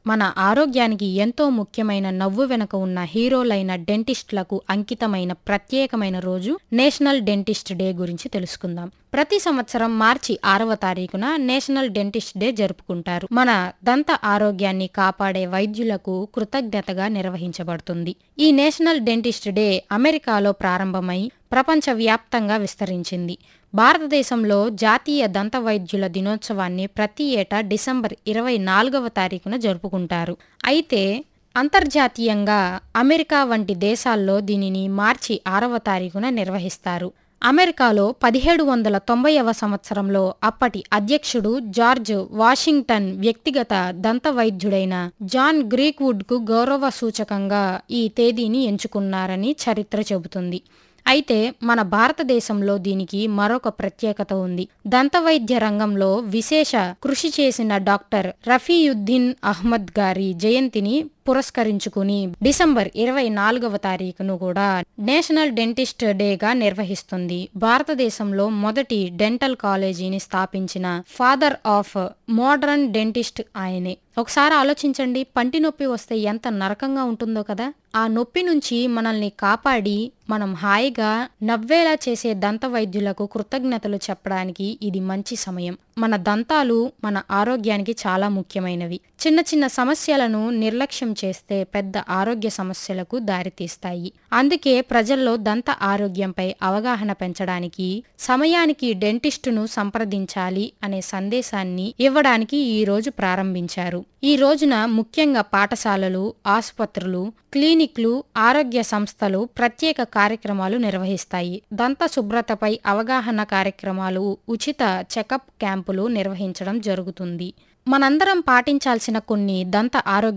మన ఆరోగ్యానికి ఎంతో ముఖ్యమైన నవ్వు వెనుక ఉన్న హీరోలైన డెంటిస్టులకు అంకితమైన ప్రత్యేకమైన రోజు నేషనల్ డెంటిస్ట్ డే గురించి తెలుసుకుందాం ప్రతి సంవత్సరం మార్చి ఆరవ తారీఖున నేషనల్ డెంటిస్ట్ డే జరుపుకుంటారు మన దంత ఆరోగ్యాన్ని కాపాడే వైద్యులకు కృతజ్ఞతగా నిర్వహించబడుతుంది ఈ నేషనల్ డెంటిస్ట్ డే అమెరికాలో ప్రారంభమై ప్రపంచవ్యాప్తంగా విస్తరించింది భారతదేశంలో జాతీయ దంత వైద్యుల దినోత్సవాన్ని ప్రతి ఏటా డిసెంబర్ ఇరవై నాలుగవ తారీఖున జరుపుకుంటారు అయితే అంతర్జాతీయంగా అమెరికా వంటి దేశాల్లో దీనిని మార్చి ఆరవ తారీఖున నిర్వహిస్తారు అమెరికాలో పదిహేడు వందల తొంభైవ సంవత్సరంలో అప్పటి అధ్యక్షుడు జార్జ్ వాషింగ్టన్ వ్యక్తిగత దంత వైద్యుడైన జాన్ గ్రీక్వుడ్కు గౌరవ సూచకంగా ఈ తేదీని ఎంచుకున్నారని చరిత్ర చెబుతుంది అయితే మన భారతదేశంలో దీనికి మరొక ప్రత్యేకత ఉంది దంతవైద్య రంగంలో విశేష కృషి చేసిన డాక్టర్ రఫీయుద్దీన్ అహ్మద్ గారి జయంతిని పురస్కరించుకుని డిసెంబర్ ఇరవై నాలుగవ తారీఖును కూడా నేషనల్ డెంటిస్ట్ డేగా నిర్వహిస్తుంది భారతదేశంలో మొదటి డెంటల్ కాలేజీని స్థాపించిన ఫాదర్ ఆఫ్ మోడర్న్ డెంటిస్ట్ ఆయనే ఒకసారి ఆలోచించండి పంటి నొప్పి వస్తే ఎంత నరకంగా ఉంటుందో కదా ఆ నొప్పి నుంచి మనల్ని కాపాడి మనం హాయిగా నవ్వేలా చేసే దంత వైద్యులకు కృతజ్ఞతలు చెప్పడానికి ఇది మంచి సమయం మన దంతాలు మన ఆరోగ్యానికి చాలా ముఖ్యమైనవి చిన్న చిన్న సమస్యలను నిర్లక్ష్యం చేస్తే పెద్ద ఆరోగ్య సమస్యలకు దారితీస్తాయి అందుకే ప్రజల్లో దంత ఆరోగ్యంపై అవగాహన పెంచడానికి సమయానికి డెంటిస్టును సంప్రదించాలి అనే సందేశాన్ని ఇవ్వడానికి ఈ రోజు ప్రారంభించారు ఈ రోజున ముఖ్యంగా పాఠశాలలు ఆసుపత్రులు క్లినిక్లు ఆరోగ్య సంస్థలు ప్రత్యేక కార్యక్రమాలు నిర్వహిస్తాయి దంత శుభ్రతపై అవగాహన కార్యక్రమాలు ఉచిత చెకప్ క్యాంపులు నిర్వహించడం జరుగుతుంది మనందరం పాటించాల్సిన కొన్ని దంత ఆరోగ్య